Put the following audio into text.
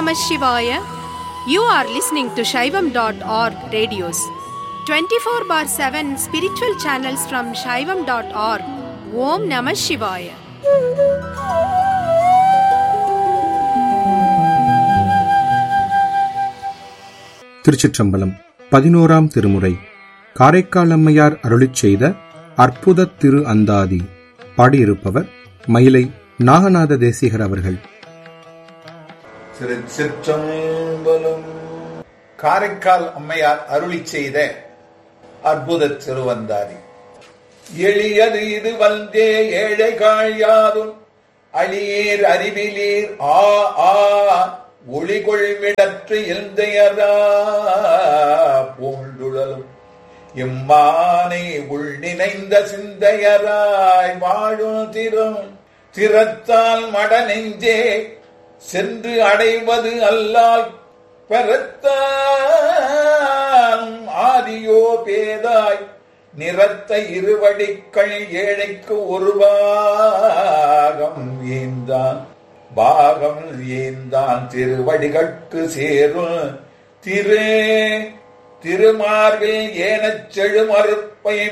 Namah Shivaya. You are listening to Shaivam.org radios. 24 bar 7 spiritual channels from Shaivam.org. Om Namah Shivaya. திருச்சிற்றம்பலம் பதினோராம் திருமுறை காரைக்கால் அம்மையார் அருளிச் செய்த அற்புத திரு அந்தாதி பாடியிருப்பவர் மயிலை நாகநாத தேசிகர் அவர்கள் திருச்சிற்றம்பலம் காரைக்கால் அம்மையார் அருளி செய்த அற்புத திருவந்தாரி எளியது இது வந்தே ஏழை காழியாதும் அழியீர் அறிவிலீர் ஆ ஆ ஒளிகொள் விடற்று எந்தையரா பூண்டுழலும் இம்மானை உள் நினைந்த சிந்தையராய் வாழும் திறம் திறத்தால் மட நெஞ்சே சென்று அடைவது அல்லால் பெறத்தான் ஆதியோ பேதாய் நிறத்த இருவடிக்கள் ஏழைக்கு ஒரு பாகம் ஏந்தான் பாகம் ஏந்தான் திருவடிகட்கு சேரும் திரு திருமார்பில் ஏனச் செழுமறுப்பை